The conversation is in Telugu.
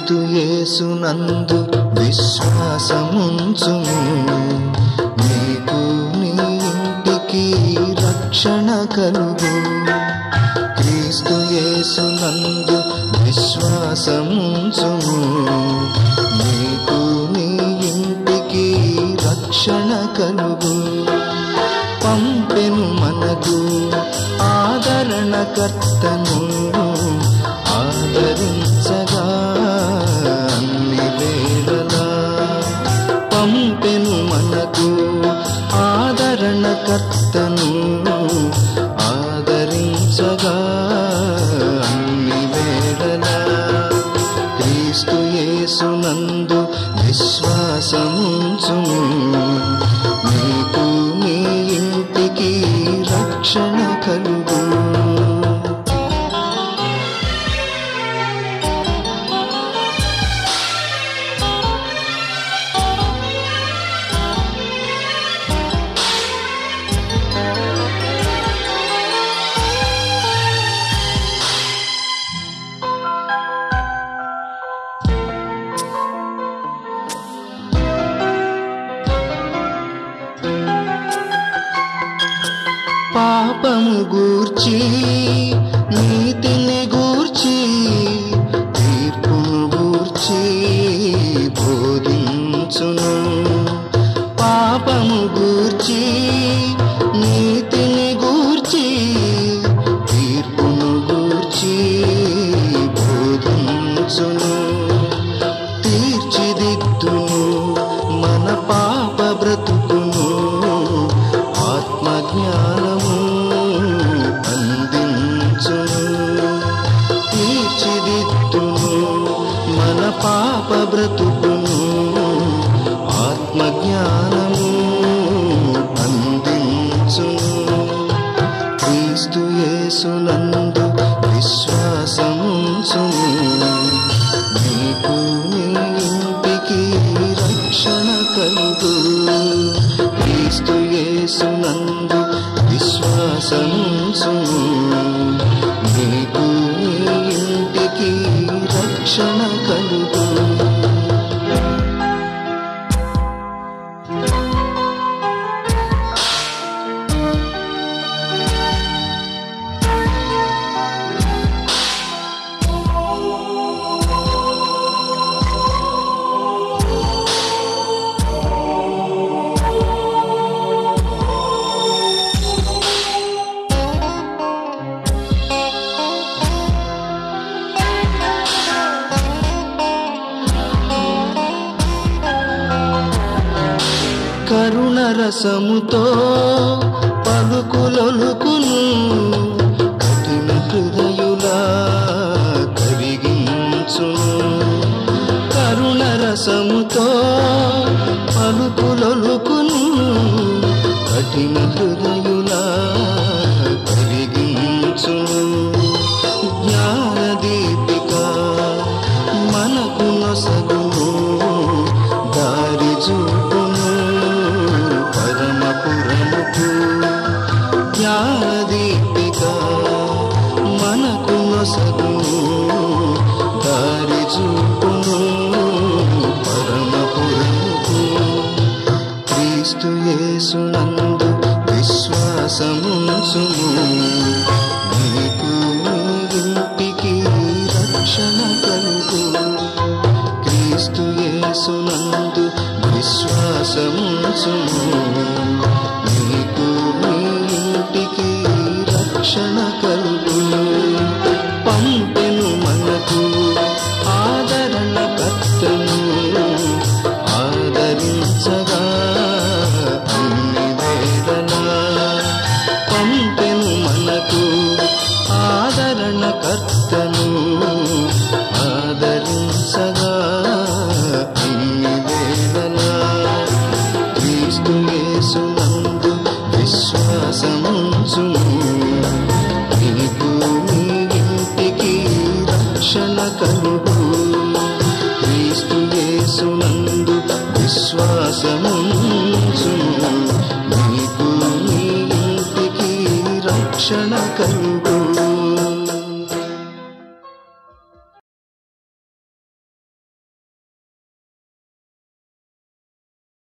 క్రీస్తు యేసునందు విశ్వాసముంచుము నీకు నీ ఇంటికి రక్షణ కలుగు క్రీస్తు యేసునందు విశ్వాసముంచుము నీకు నీ ఇంటికి రక్షణ కలుగు పంపెను మనకు ఆదరణకర్తను ఆదరించగా అన్ని వేళలా పంపెను మనకు ఆదరణకర్తను ఆదరించగా అన్ని వేళలా క్రీస్తు యేసునందు విశ్వాసముంచుము నీకు నీ ఇంటికి రక్షణ కలుగు పాపము గూర్చి నీతిని గూర్చి తీర్పును గూర్చి బోధించును పాపము గూర్చి నీతిని గూర్చి తీర్పును గూర్చి బోధించును తీర్చిదిద్దును మన పాప బ్రతుకును ఆత్మజ్ఞానము అందించును తీర్చిదిద్దును మన పాప బ్రతుకును ఆత్మజ్ఞానము అందించును క్రీస్తు యేసునందు విశ్వాసముంచుము నీకు నీ ఇంటికి రక్షణ కలుగు క్రీస్తు యేసునందు విశ్వాసముంచుము నీకు నీ ఇంటికి రక్షణ కలుగు కరుణ రసముతో పలుకులొలుకును కఠిన హృదయులా కరిగించును కరుణ రసముతో పలుకులొలుకును కఠిన హృదయులా కరిగించును జ్ఞాన దీపిక మనకు నొసగును దారి చూపును పరమపురముకు జ్ఞానదీపిక మనకు నొసగును దారి చూపును పరమపురముకు క్రీస్తు యేసునందు విశ్వాసముంచుము నీకు నీ ఇంటికి రక్షణ కలుగు క్రీస్తు యేసునందు విశ్వాసముంచుము నీకు నీ ఇంటికి రక్షణ కలుగు పంపెను మనకు ఆదరణ కర్తను ఆదరించగా అన్ని వేళలా పంపెను మనకు ఆదరణ కర్తను ఆదరించగా అన్ని వేళలా క్రీస్తు యేసునందు విశ్వాసముంచుము నీకు నీ ఇంటికి రక్షణ కలుగు క్రీస్తు యేసునందు విశ్వాసముంచుము నీకు నీ ఇంటికి రక్షణ కలుగు